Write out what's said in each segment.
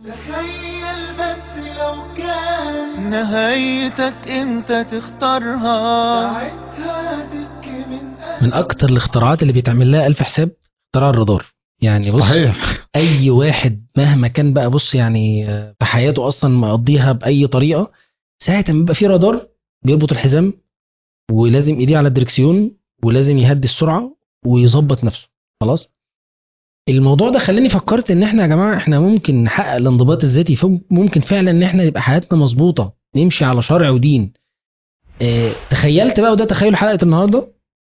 تخيل بس لو كان نهايتك انت تختارها ساعتها تبكي من من اكتر الاختراعات اللي بيتعمل لها الف حساب اختراع الرادار يعني بص صحيح اي واحد مهما كان بقى بص يعني آه، في حياته اصلا مقضيها باي طريقه ساعه ما بيبقى في رادار بيربط الحزام ولازم ايديه على الدركسيون ولازم يهدي السرعه ويظبط نفسه خلاص الموضوع ده خلاني فكرت ان احنا يا جماعه احنا ممكن نحقق الانضباط الذاتي فم- ممكن فعلا ان احنا يبقى حياتنا مظبوطه نمشي على شرع ودين اه تخيلت بقى وده تخيل حلقه النهارده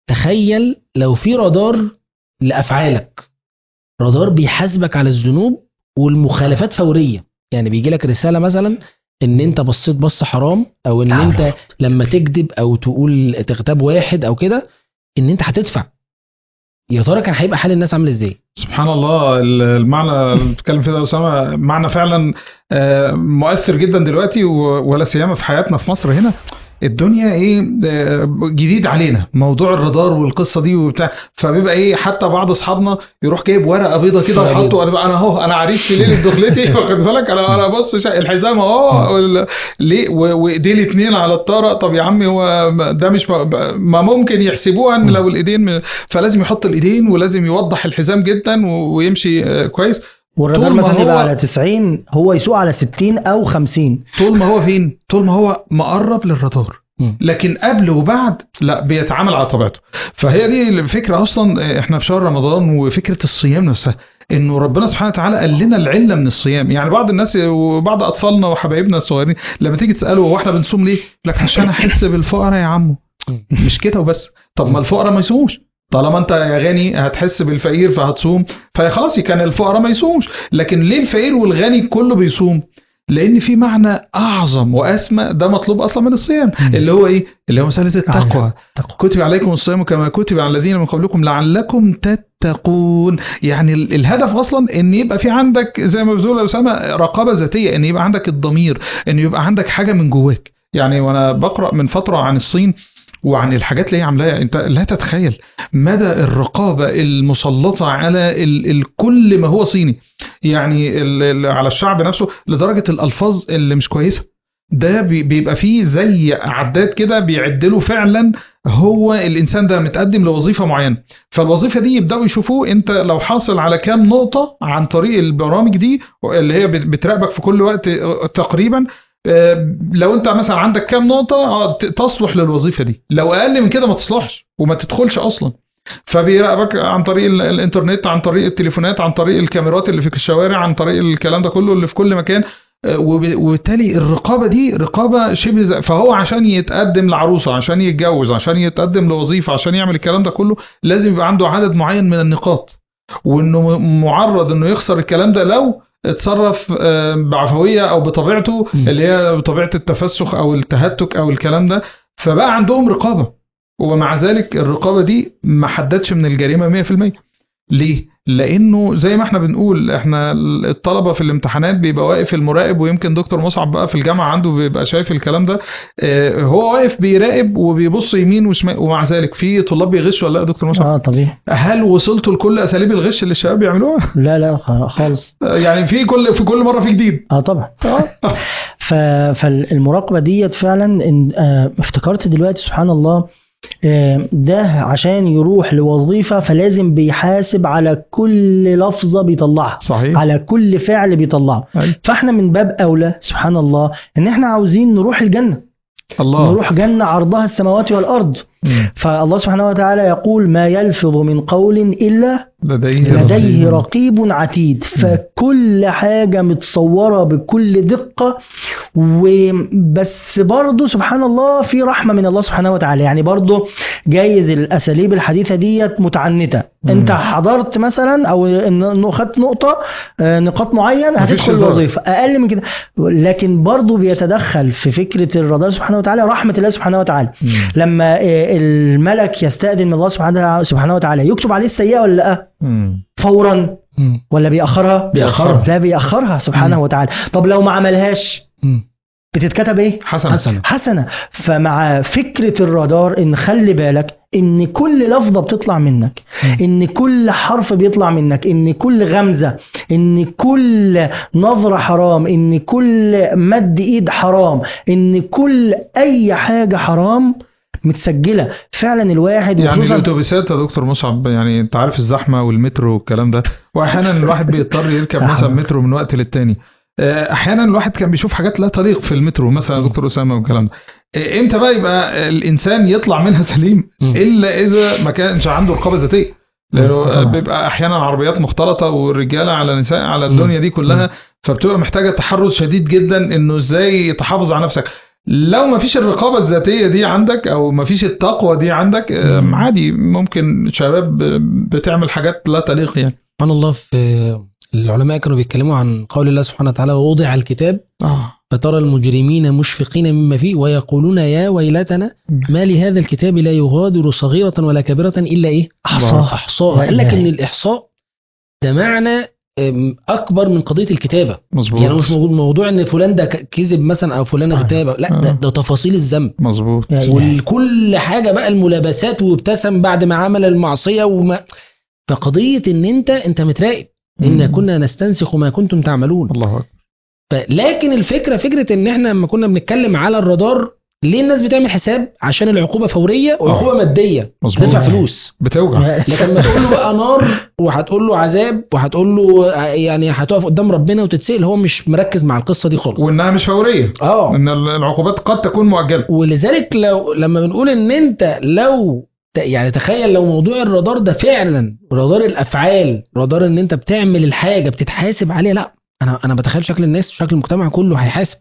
تخيل لو في رادار لافعالك رادار بيحاسبك على الذنوب والمخالفات فوريه يعني بيجي لك رساله مثلا ان انت بصيت بص حرام او ان تعال. انت لما تكذب او تقول تغتاب واحد او كده ان انت هتدفع يا ترى كان هيبقى حال الناس عامل ازاي سبحان الله المعنى اللي بتتكلم فيه ده يا اسامه معنى فعلا آه، مؤثر جدا دلوقتي و- ولا سيما في حياتنا في مصر هنا الدنيا ايه آه، جديد علينا موضوع الرادار والقصه دي وبتاع فبيبقى ايه حتى بعض اصحابنا يروح جايب ورقه بيضه كده ورقة وحاطه انا أنا اهو انا عريس في ليله دخلتي واخد بالك انا انا بص شا- الحزام اهو وال- ليه و- وايديه الاثنين على الطاره طب يا عمي هو ده مش م- ما ممكن يحسبوها ان لو الايدين م- فلازم يحط الايدين ولازم يوضح الحزام جدا و- ويمشي آه، كويس والرادار طول ما مثلا هو- يبقى على 90 هو يسوق على 60 او 50 طول ما هو فين طول ما هو مقرب للرادار مم. لكن قبل وبعد لا بيتعامل على طبيعته فهي دي الفكره اصلا احنا في شهر رمضان وفكره الصيام نفسها انه ربنا سبحانه وتعالى قال لنا العله من الصيام يعني بعض الناس وبعض اطفالنا وحبايبنا الصغيرين لما تيجي تساله هو احنا بنصوم ليه؟ يقول لك عشان احس بالفقراء يا عمو مش كده وبس طب ما الفقراء ما يصوموش طالما انت يا غني هتحس بالفقير فهتصوم فخلاص كان الفقراء ما يصومش لكن ليه الفقير والغني كله بيصوم لان في معنى اعظم واسمى ده مطلوب اصلا من الصيام اللي هو ايه اللي هو مساله التقوى تقوى. كتب عليكم الصيام كما كتب على الذين من قبلكم لعلكم تتقون يعني ال- الهدف اصلا ان يبقى في عندك زي ما بتقول يا اسامه رقابه ذاتيه ان يبقى عندك الضمير ان يبقى عندك حاجه من جواك يعني وانا بقرا من فتره عن الصين وعن الحاجات اللي هي عاملاها انت لا تتخيل مدى الرقابه المسلطه على ال ال كل ما هو صيني يعني ال ال على الشعب نفسه لدرجه الالفاظ اللي مش كويسه ده بي- بيبقى فيه زي عداد كده بيعدله فعلا هو الانسان ده متقدم لوظيفه معينه فالوظيفه دي يبداوا يشوفوه انت لو حاصل على كام نقطه عن طريق البرامج دي اللي هي بت- بتراقبك في كل وقت تقريبا آه، لو انت مثلا عندك كام نقطه آه، ت- تصلح للوظيفه دي لو اقل من كده ما تصلحش وما تدخلش اصلا فبيراقبك عن طريق ال- الانترنت عن طريق التليفونات عن طريق الكاميرات اللي في الشوارع عن طريق الكلام ده كله اللي في كل مكان آه، وب- وبالتالي الرقابه دي رقابه شبه ز- فهو عشان يتقدم لعروسه عشان يتجوز عشان يتقدم لوظيفه عشان يعمل الكلام ده كله لازم يبقى عنده عدد معين من النقاط وانه م- معرض انه يخسر الكلام ده لو اتصرف آه، بعفويه او بطبيعته مم. اللي هي بطبيعه التفسخ او التهتك او الكلام ده فبقى عندهم رقابه ومع ذلك الرقابه دي ما حددش من الجريمه 100% ليه؟ لانه زي ما احنا بنقول احنا الطلبه في الامتحانات بيبقى واقف المراقب ويمكن دكتور مصعب بقى في الجامعه عنده بيبقى شايف الكلام ده اه، هو واقف بيراقب وبيبص يمين وشمال ومع ذلك في طلاب بيغشوا ولا لا يا دكتور مصعب؟ اه طبيعي هل وصلتوا لكل اساليب الغش اللي الشباب بيعملوها؟ لا لا خ- خالص يعني في كل في كل مره في جديد اه طبعا ف... فالمراقبه ديت فعلا إن- آه، افتكرت دلوقتي سبحان الله آه، ده عشان يروح لوظيفه فلازم بيحاسب على كل لفظه بيطلعها صحيح على كل فعل بيطلعه أيوة. فاحنا من باب اولى سبحان الله ان احنا عاوزين نروح الجنه الله نروح جنه عرضها السماوات والارض مم. فالله سبحانه وتعالى يقول ما يلفظ من قول الا لديه لديه رقيب عتيد فكل حاجة متصورة بكل دقة وبس برضو سبحان الله في رحمة من الله سبحانه وتعالى يعني برضو جايز الأساليب الحديثة ديت متعنتة مم. انت حضرت مثلا او انه خدت نقطة آه، نقاط معين مفيش هتدخل هزار. الوظيفة اقل من كده لكن برضو بيتدخل في فكرة الرضا سبحانه وتعالى رحمة الله سبحانه وتعالى مم. لما آه، الملك يستأذن من الله سبحانه سبحانه وتعالى يكتب عليه السيئة ولا لا مم. فورا مم. ولا بيأخرها؟ بيأخرها. لا بيأخرها سبحانه مم. وتعالى طب لو ما عملهاش مم. بتتكتب ايه حسن حسنة حسنه فمع فكره الرادار ان خلي بالك ان كل لفظه بتطلع منك ان كل حرف بيطلع منك ان كل غمزه ان كل نظره حرام ان كل مد ايد حرام ان كل اي حاجه حرام متسجله فعلا الواحد يعني وخصوصا الاتوبيسات يا دكتور مصعب يعني انت عارف الزحمه والمترو والكلام ده واحيانا الواحد بيضطر يركب مثلا مترو من وقت للتاني آه، احيانا الواحد كان بيشوف حاجات لا تليق في المترو مثلا يا دكتور اسامه والكلام ده آه، امتى بقى يبقى الانسان يطلع منها سليم مم. الا اذا ما كانش عنده رقابه ذاتيه لانه طبعا. بيبقى احيانا عربيات مختلطه والرجاله على نساء على الدنيا دي كلها فبتبقى محتاجه تحرز شديد جدا انه ازاي تحافظ على نفسك لو ما فيش الرقابه الذاتيه دي عندك او ما فيش التقوى دي عندك آه، مم. عادي ممكن شباب بتعمل حاجات لا تليق يعني سبحان الله في العلماء كانوا بيتكلموا عن قول الله سبحانه وتعالى ووضع الكتاب اه فترى المجرمين مشفقين مما فيه ويقولون يا ويلتنا ما لهذا الكتاب لا يغادر صغيرة ولا كبيرة إلا إيه احصاها أحصاها لا قال لك إله إن إلا الإحصاء ده معنى أم، أكبر من قضية الكتابة مظبوط يعني مش موجود موضوع إن فلان ده ك- كذب مثلا أو فلان آه. اغتاب لا ده, آه. ده تفاصيل الذنب مظبوط يا إلهي. وكل حاجة بقى الملابسات وابتسم بعد ما عمل المعصية وما فقضية إن أنت أنت متراقب إن مم. كنا نستنسخ ما كنتم تعملون الله اكبر ف- لكن الفكره فكره ان احنا لما كنا بنتكلم على الرادار ليه الناس بتعمل حساب عشان العقوبه فوريه وعقوبه آه. ماديه مظبوط تدفع فلوس بتوجع لكن ما تقول له بقى نار وهتقول له عذاب وهتقول له ع- يعني هتقف قدام ربنا وتتسال هو مش مركز مع القصه دي خالص وانها مش فوريه اه ان العقوبات قد تكون مؤجله ولذلك لو لما بنقول ان انت لو ت- يعني تخيل لو موضوع الرادار ده فعلا رادار الافعال رادار ان انت بتعمل الحاجه بتتحاسب عليها لا انا انا بتخيل شكل الناس شكل المجتمع كله هيحاسب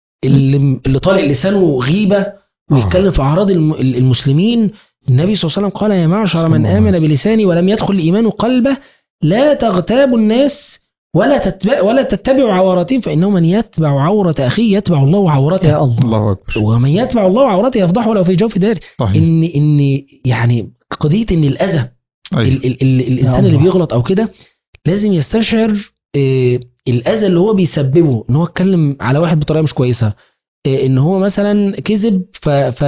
اللي اللي طالع لسانه غيبه ويتكلم في اعراض الم- المسلمين النبي صلى الله عليه وسلم قال يا معشر صلى من الله عليه امن وسلم. بلساني ولم يدخل الايمان قلبه لا تغتابوا الناس ولا تتبع ولا تتبعوا عوراتهم فانه من يتبع عوره اخيه يتبع الله عورته يا الله الله اكبر ومن يتبع الله عورته يفضحه لو في جوف داره صحيح ان ان يعني قضيه ان الاذى أيوة. ال ال ال الانسان الله. اللي بيغلط او كده لازم يستشعر آه، الاذى اللي هو بيسببه ان هو اتكلم على واحد بطريقه مش كويسه آه، ان هو مثلا كذب ف-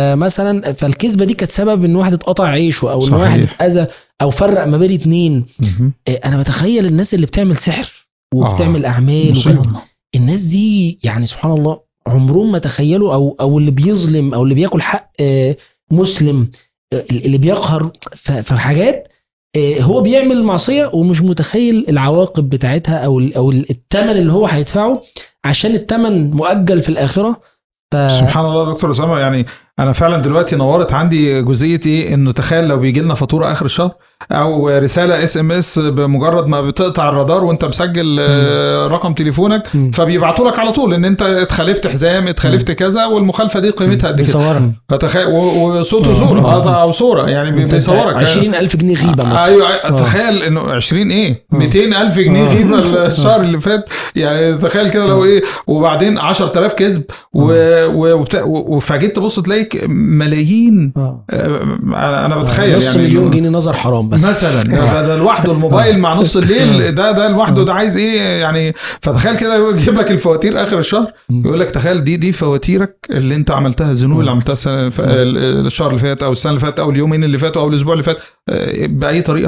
فمثلا فالكذبه دي كانت سبب ان واحد اتقطع عيشه او ان صحيح. واحد اتاذى او فرق ما بين اتنين مهم. آه، انا بتخيل الناس اللي بتعمل سحر وبتعمل آه. اعمال مصيبة. وكده الناس دي يعني سبحان الله عمرهم ما تخيلوا او او اللي بيظلم او اللي بياكل حق آه، مسلم آه، اللي بيقهر ف- في حاجات آه، هو بيعمل معصيه ومش متخيل العواقب بتاعتها او ال- او الثمن اللي هو هيدفعه عشان الثمن مؤجل في الاخره ف سبحان الله يا دكتور اسامه يعني انا فعلا دلوقتي نورت عندي جزئيه ايه انه تخيل لو بيجي لنا فاتوره اخر الشهر او رساله اس ام اس بمجرد ما بتقطع الرادار وانت مسجل آه، رقم تليفونك مم. فبيبعتوا لك على طول ان انت اتخالفت حزام اتخالفت كذا والمخالفه دي قيمتها قد كده بيصورنا فتخيل و- وصوت وصوره آه، او صوره يعني بي- أنت بيصورك 20000 جنيه غيبه مثلا ايوه أيوة، تخيل انه 20 ايه 200 الف جنيه آه. غيبه الشهر اللي فات يعني تخيل كده لو ايه وبعدين 10000 كذب و- و- وبتاع- و- وفجيت تبص تلاقي ملايين آه. آه، انا أنا بتخيل نص يعني مليون جنيه نظر حرام بس مثلا ده, ده لوحده الموبايل مع نص الليل ده ده لوحده ده عايز ايه يعني فتخيل كده يجيب لك الفواتير اخر الشهر مم. يقول لك تخيل دي دي فواتيرك اللي انت عملتها الذنوب اللي عملتها السنة ف- ال- الشهر اللي فات او السنه اللي فاتت او اليومين اللي فاتوا او الاسبوع اللي فات آه، باي طريقه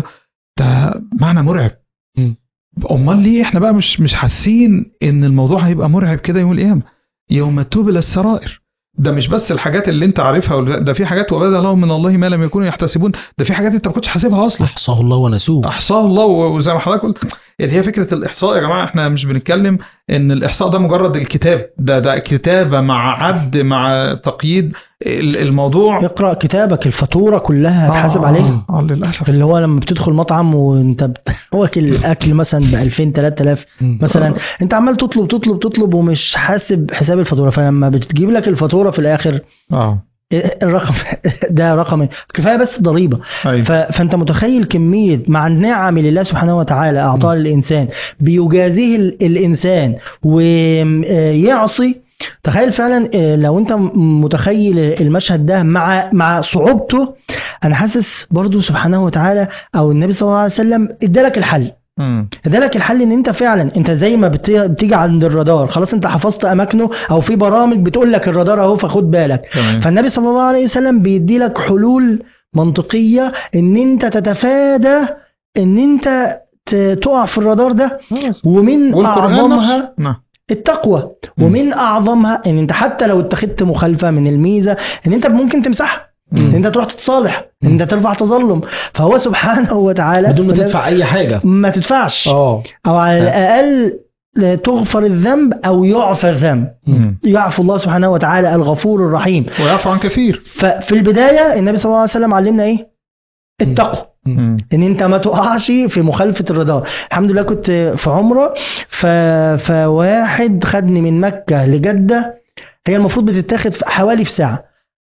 ده معنى مرعب مم. امال ليه احنا بقى مش مش حاسين ان الموضوع هيبقى مرعب كده يوم القيامه يوم تبلى السرائر ده مش بس الحاجات اللي انت عارفها ولا- ده في حاجات وبدا لهم من الله ما لم يكونوا يحتسبون ده في حاجات انت ما كنتش حاسبها اصلا احصاه الله ونسوه احصاه الله و- وزي ما حضرتك قلت يعني هي فكره الاحصاء يا جماعه احنا مش بنتكلم ان الاحصاء ده مجرد الكتاب ده ده كتابه مع عد مع تقييد ال- الموضوع اقرا كتابك الفاتوره كلها هتحاسب عليها اه للاسف اللي هو لما بتدخل مطعم وانت بت- واكل اكل مثلا ب 2000 3000 مم. مثلا انت عمال تطلب تطلب تطلب ومش حاسب حساب الفاتوره فلما بتجيب لك الفاتوره في الاخر اه إيه الرقم ده رقم إيه؟ كفايه بس ضريبه ايوه ف- فانت متخيل كميه مع النعم اللي الله سبحانه وتعالى اعطاها للانسان بيجازيه ال- الانسان ويعصي تخيل فعلا آه، لو انت م- متخيل المشهد ده مع مع صعوبته انا حاسس برضو سبحانه وتعالى او النبي صلى الله عليه وسلم ادالك الحل مم. لك الحل ان انت فعلا انت زي ما بت- بتيجي عند الرادار خلاص انت حفظت اماكنه او في برامج بتقول لك الرادار اهو فخد بالك تمام فالنبي صلى الله عليه وسلم بيدي لك حلول منطقيه ان انت تتفادى ان انت ت- تقع في الرادار ده خلاص. ومن والقرآن اعظمها نفسه نعم التقوى مم. ومن اعظمها ان انت حتى لو اتخذت مخالفه من الميزه ان انت ممكن تمسحها مم. ان انت تروح تتصالح ان انت ترفع تظلم فهو سبحانه وتعالى بدون ما تدفع اي حاجه ما تدفعش اه او على الاقل تغفر الذنب او يعفى الذنب مم. يعفو الله سبحانه وتعالى الغفور الرحيم ويعفو عن كثير ففي البدايه النبي صلى الله عليه وسلم علمنا ايه التقوى مم. ان انت ما تقعش في مخالفه الرادار الحمد لله كنت في عمره ف... فواحد خدني من مكه لجده هي المفروض بتتاخد في حوالي في ساعه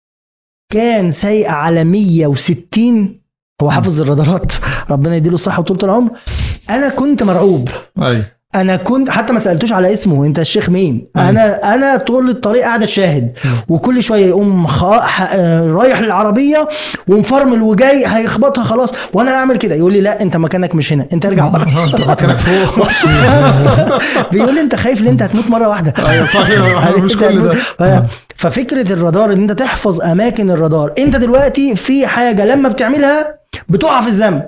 كان سايق على 160 هو حافظ الرادارات ربنا يديله الصحه وطولة العمر انا كنت مرعوب ايوه انا كنت حتى ما سالتوش على اسمه انت الشيخ مين مم. انا انا طول الطريق قاعد اشاهد وكل شويه يقوم خ... ح... آه، رايح للعربيه ومفرمل وجاي هيخبطها خلاص وانا اعمل كده يقول لي لا انت مكانك مش هنا انت ارجع ورا انت مكانك فوق بيقول لي انت خايف ليه انت هتموت مره واحده ايوه صحيح مش أنت كل ده هتموت. ف- ففكره الرادار ان انت تحفظ اماكن الرادار انت دلوقتي في حاجه لما بتعملها بتقع في الذنب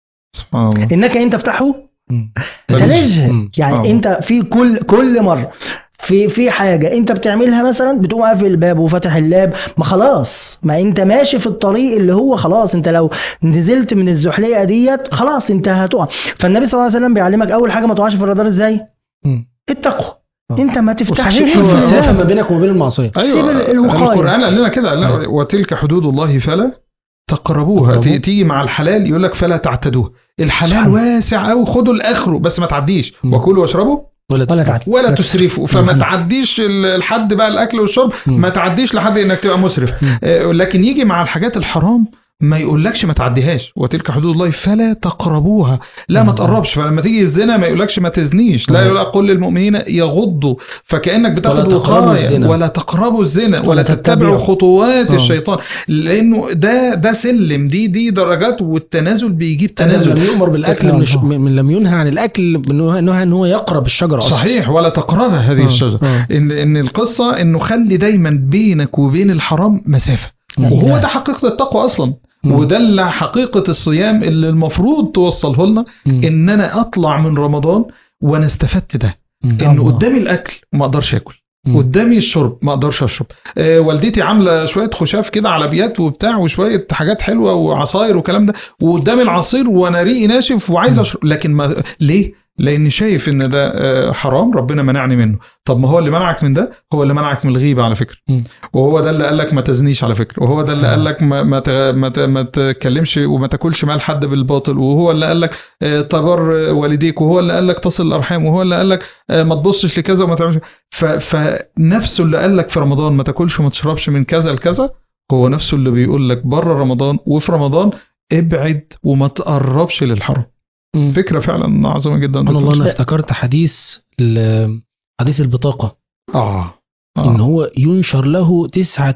سبحان الله انك ان تفتحه مم. تنجه مم. يعني آه. انت في كل كل مره في في حاجه انت بتعملها مثلا بتقوم قافل الباب وفاتح اللاب ما خلاص ما انت ماشي في الطريق اللي هو خلاص انت لو نزلت من الزحليقه ديت خلاص انت هتقع فالنبي صلى الله عليه وسلم بيعلمك اول حاجه ما تقعش في الرادار ازاي مم. التقوى آه. انت ما تفتحش وصحيح في هو- المسافه ما الذنب. بينك وما بين المعصيه ايوه سيب ال- الوقاية. القران قال لنا كده لا، وتلك حدود الله فلا تقربوها تقربوها. تي- تيجي مع الحلال يقول لك فلا تعتدوه الحلال سبحان الله. واسع قوي خدوا لاخره بس ما تعديش مم. وكلوا واشربوا ولا ولا تفعل. تعد ولا تسرفوا فما مم. تعديش ال- الحد بقى الاكل والشرب مم. ما تعديش لحد انك تبقى مسرف مم. آه، لكن يجي مع الحاجات الحرام ما يقولكش ما تعديهاش وتلك حدود الله فلا تقربوها لا ما مم. تقربش فلما تيجي الزنا ما يقولكش ما تزنيش لا مم. يقول قل للمؤمنين يغضوا فكانك ولا بتاخد تقربوا وقايه الزنا. ولا تقربوا الزنا ولا ولا تتبعوا تتبعوا. خطوات آه. الشيطان لانه ده ده سلم دي دي درجات والتنازل بيجيب لم تنازل يؤمر بالاكل من, الش... من لم ينهى عن الاكل من انه ان هو يقرب الشجره اصلا صحيح ولا تقربها هذه آه. الشجره آه. ان ان القصه انه خلي دايما بينك وبين الحرام مسافه لا وهو إله. ده حقيقه التقوى اصلا مم. وده اللي حقيقه الصيام اللي المفروض توصله لنا مم. ان انا اطلع من رمضان وانا استفدت ده مم. انه الله. قدامي الاكل ما اقدرش اكل مم. قدامي الشرب ما اقدرش اشرب آه والدتي عامله شويه خشاف كده على بيات وبتاع وشويه حاجات حلوه وعصاير والكلام ده وقدامي العصير وانا ريقي ناشف وعايز اشرب لكن ما ليه لاني شايف ان ده آه، حرام ربنا منعني منه طب ما هو اللي منعك من ده هو اللي منعك من الغيبه على فكره مم. وهو ده اللي قال لك ما تزنيش على فكره وهو ده اللي قال لك ما ما ت- ما ت- ما تتكلمش وما تاكلش مال حد بالباطل وهو اللي قال لك آه، تبر والديك وهو اللي قال لك تصل الارحام وهو اللي قال لك آه، ما تبصش لكذا وما تعملش ف- فنفسه اللي قال لك في رمضان ما تاكلش وما تشربش من كذا لكذا هو نفسه اللي بيقول لك بره رمضان وفي رمضان ابعد وما تقربش للحرام مم. فكره فعلا عظيمه جدا سبحان الله دكتور. انا افتكرت حديث ال- حديث البطاقه اه ان اه هو ينشر له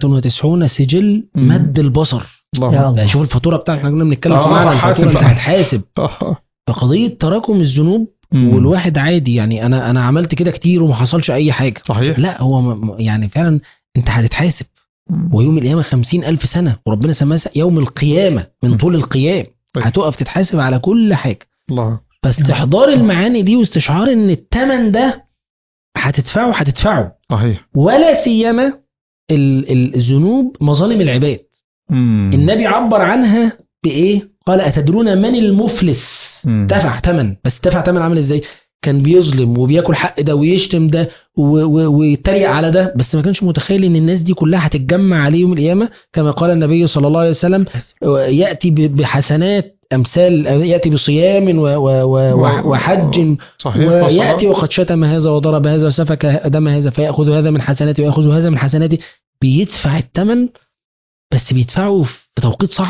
99 سجل مم. مد البصر الله يا أكبر. الله. يعني شوف الفاتوره بتاعتك احنا كنا بنتكلم آه، في معنى حاسب الفاتوره انت بقى. هتحاسب آه. فقضيه تراكم الذنوب مم. والواحد عادي يعني انا انا عملت كده كتير وما حصلش اي حاجه صحيح لا هو م- م- يعني فعلا انت هتتحاسب مم. ويوم القيامه خمسين ألف سنه وربنا سماه يوم القيامه من مم. طول القيام طيب. هتقف تتحاسب على كل حاجه الله فاستحضار المعاني دي واستشعار ان الثمن ده هتدفعه هتدفعه صحيح ولا سيما ال- ال- الذنوب مظالم العباد مم. النبي عبر عنها بايه قال اتدرون من المفلس مم. دفع ثمن بس دفع ثمن عامل ازاي كان بيظلم وبياكل حق ده ويشتم ده و- و- ويتريق على ده بس ما كانش متخيل ان الناس دي كلها هتتجمع عليه يوم القيامه كما قال النبي صلى الله عليه وسلم ياتي ب- بحسنات امثال ياتي بصيام و- و- و- و- وحج صحيح وياتي وصلاة. وقد شتم هذا وضرب هذا وسفك دم هذا فياخذ هذا من حسناته وياخذ هذا من حسناته بيدفع الثمن بس بيدفعه في توقيت صعب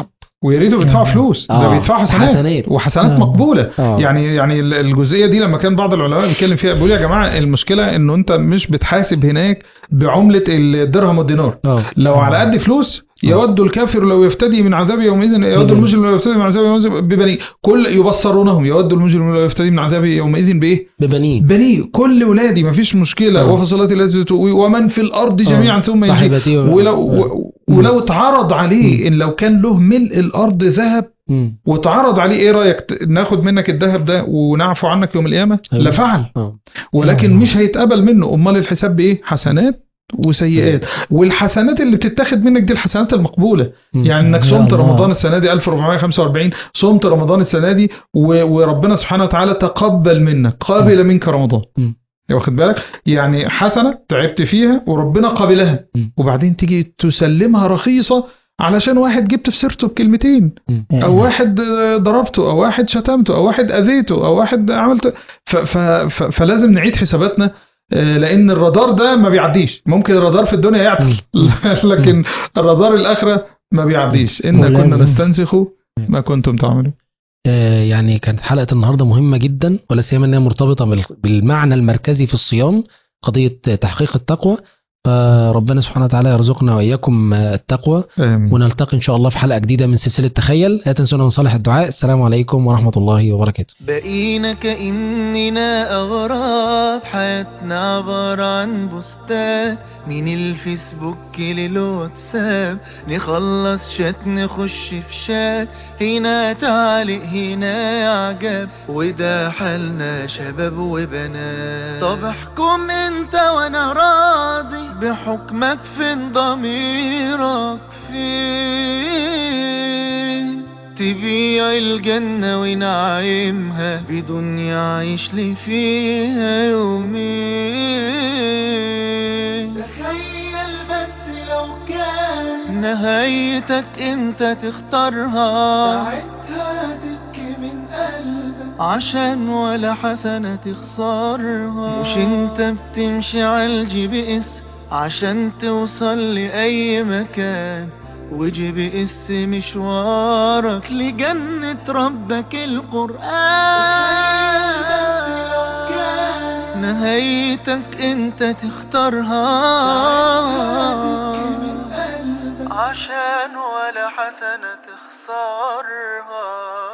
ويا ريته بيدفعوا آه. فلوس ده آه. بيدفعوا حسنات حسنات. وحسنات آه. مقبوله آه. يعني يعني ال- الجزئيه دي لما كان بعض العلماء بيتكلم فيها بيقول يا جماعه المشكله انه انت مش بتحاسب هناك بعمله الدرهم والدينار اه لو على قد فلوس يود الكافر لو يفتدي من عذاب يومئذ يود ببنيه. المجرم لو يفتدي من عذاب يومئذ ببنيه كل يبصرونهم يود المجرم لو يفتدي من عذاب يومئذ بايه ببنيه بنيه كل ولادي مفيش مشكله آه. وفصلاتي التي تؤوي ومن في الارض جميعا ثم يجي صاحبتي و- ولو آه. و- ولو اتعرض عليه ان لو كان له ملء الارض ذهب مم. واتعرض عليه ايه رايك ت- ناخد منك الذهب ده ونعفو عنك يوم القيامه أيوة. لفعل اه ولكن آه. مش هيتقبل منه امال الحساب بايه حسنات وسيئات والحسنات اللي بتتاخد منك دي الحسنات المقبوله مم. يعني انك يا صمت الله. رمضان السنه دي 1445 صمت رمضان السنه دي و- وربنا سبحانه وتعالى تقبل منك قابل منك رمضان مم. واخد بالك يعني حسنه تعبت فيها وربنا قابلها مم. وبعدين تيجي تسلمها رخيصه علشان واحد جبت في سيرته بكلمتين او واحد آه، ضربته او واحد شتمته او واحد اذيته او واحد عملت ف ف ف فلازم نعيد حساباتنا آه، لان الرادار ده ما بيعديش ممكن الرادار في الدنيا يعطل لكن الرادار الاخره ما بيعديش ان كنا ولازم. نستنسخ ما كنتم تعملون آه، يعني كانت حلقة النهاردة مهمة جدا ولا سيما انها مرتبطة بال- بالمعنى المركزي في الصيام قضية تحقيق التقوى فربنا سبحانه وتعالى يرزقنا وإياكم آه، التقوى آمين. ونلتقي إن شاء الله في حلقة جديدة من سلسلة تخيل لا تنسونا من صالح الدعاء السلام عليكم ورحمة الله وبركاته بقينا كأننا أغراب حياتنا عبارة عن بوستات من الفيسبوك للواتساب نخلص شات نخش في شات هنا تعليق هنا إعجاب وده حالنا شباب وبنات طب احكم انت وانا راضي بحكمك فين ضميرك فين تبيع الجنة ونعيمها بدنيا عيش لي فيها يومين تخيل بس لو كان نهايتك انت تختارها ساعتها تبكي من قلبك عشان ولا حسنة تخسرها مش انت بتمشي على الجي بي اس عشان توصل لأي مكان وجي بي اس مشوارك لجنة ربك القرآن نهايتك انت تختارها عشان ولا حسنة تخسرها